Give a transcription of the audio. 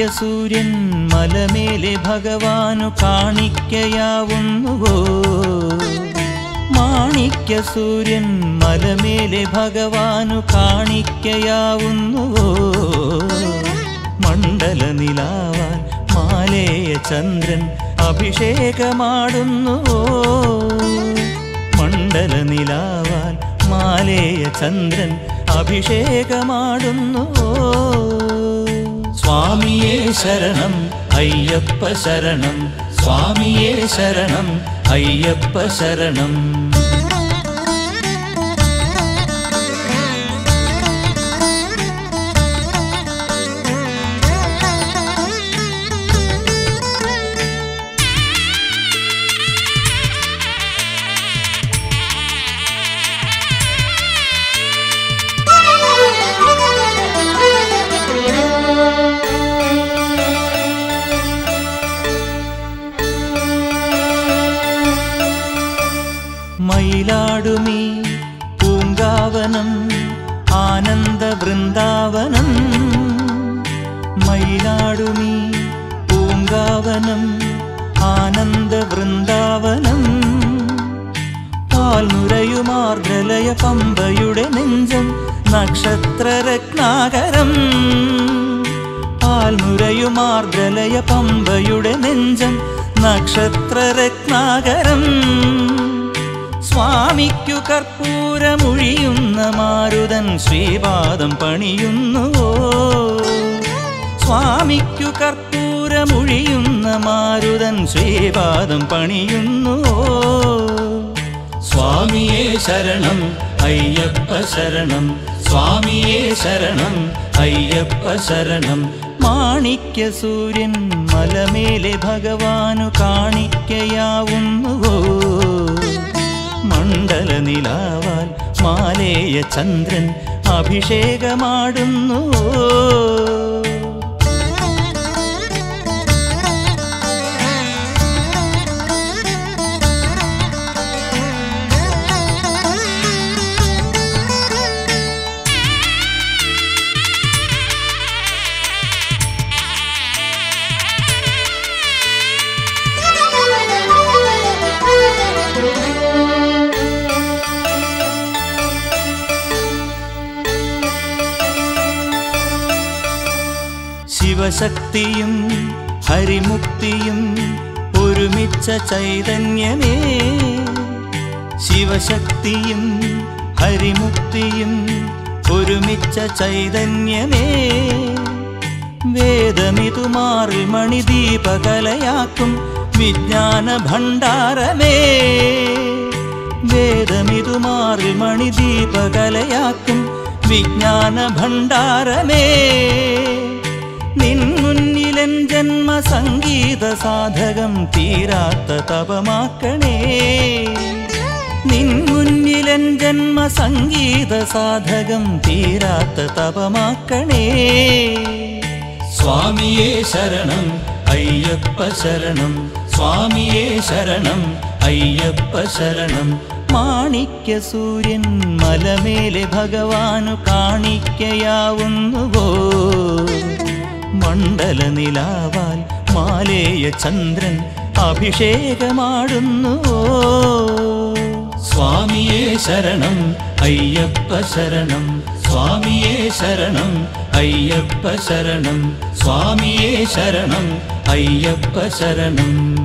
സൂര്യൻ മലമേലെ ഭഗവാനു കാണിക്കയാവുന്നുവോ മാണിക്യ സൂര്യൻ മലമേലെ ഭഗവാനു കാണിക്കയാവുന്നുവോ മണ്ഡല നിലാവാൻ മാലേയ ചന്ദ്രൻ അഭിഷേകമാടുന്നുവോ മണ്ഡല നിലാവാൻ മാലേയ ചന്ദ്രൻ അഭിഷേകമാടുന്നുവോ സ്വാമിയേ ശരണം അയ്യപ്പ ശരണം സ്വാമിയേ ശരണം അയ്യപ്പ ശരണം മയിലാടുമീ പൂങ്കാവനം ആനന്ദ വൃന്ദാവനം മയിലാടുമീ പൂങ്കാവനം ആനന്ദ വൃന്ദാവനം പാൽനുരയുമാർദ്രലയ പമ്പയുടെ നെഞ്ചം നക്ഷത്രരത്നാകരം പാൽനുരയുമാർദ്രലയ പമ്പയുടെ നെഞ്ചം നക്ഷത്രരത്നാകരം സ്വാമിക്കു കർപ്പൂരമൊഴിയുന്ന മാരുതൻ ശ്രീപാദം പണിയുന്നുവോ സ്വാമിക്കു കർപ്പൂരമൊഴിയുന്ന മാരുതൻ ശ്രീപാദം പണിയുന്നുവോ സ്വാമിയേ ശരണം അയ്യപ്പ ശരണം സ്വാമിയേ ശരണം അയ്യപ്പ ശരണം മാണിക്യ സൂര്യൻ മലമേലെ ഭഗവാനു കാണിക്കയാവുന്നുവോ മണ്ഡല നിലാവാൽ മാലേയ ചന്ദ്രൻ അഭിഷേകമാടുന്നുവോ ശിവശക്തിയും ഹരിമുക്തിയും ഒരുമിച്ച ചൈതന്യമേ ശിവശക്തിയും ഹരിമുക്തിയും ഒരുമിച്ച ചൈതന്യമേ വേദമിതു മാറിൽ മണിദീപകലയാക്കും വിജ്ഞാന ഭണ്ഡാരമേ വേദമിതു മാറിൽ മണിദീപകലയാക്കും വിജ്ഞാന ഭണ്ഡാരമേ നിൻ മുന്നിലൻ ജന്മ സംഗീത സാധകം തീരാത്ത തപമാക്കണേ നിൻ മുന്നിലൻ ജന്മ സംഗീത സാധകം തീരാത്ത തപമാക്കണേ സ്വാമിയേ ശരണം അയ്യപ്പ ശരണം സ്വാമിയേ ശരണം അയ്യപ്പ ശരണം മാണിക്യ സൂര്യൻ മലമേലെ ഭഗവാനു കാണിക്കയാവുന്നുവോ മണ്ഡല നിലാവാൽ മാലേയ ചന്ദ്രൻ അഭിഷേകമാടുന്നുവോ സ്വാമിയേ ശരണം അയ്യപ്പ ശരണം സ്വാമിയേ ശരണം അയ്യപ്പ ശരണം സ്വാമിയേ ശരണം അയ്യപ്പ ശരണം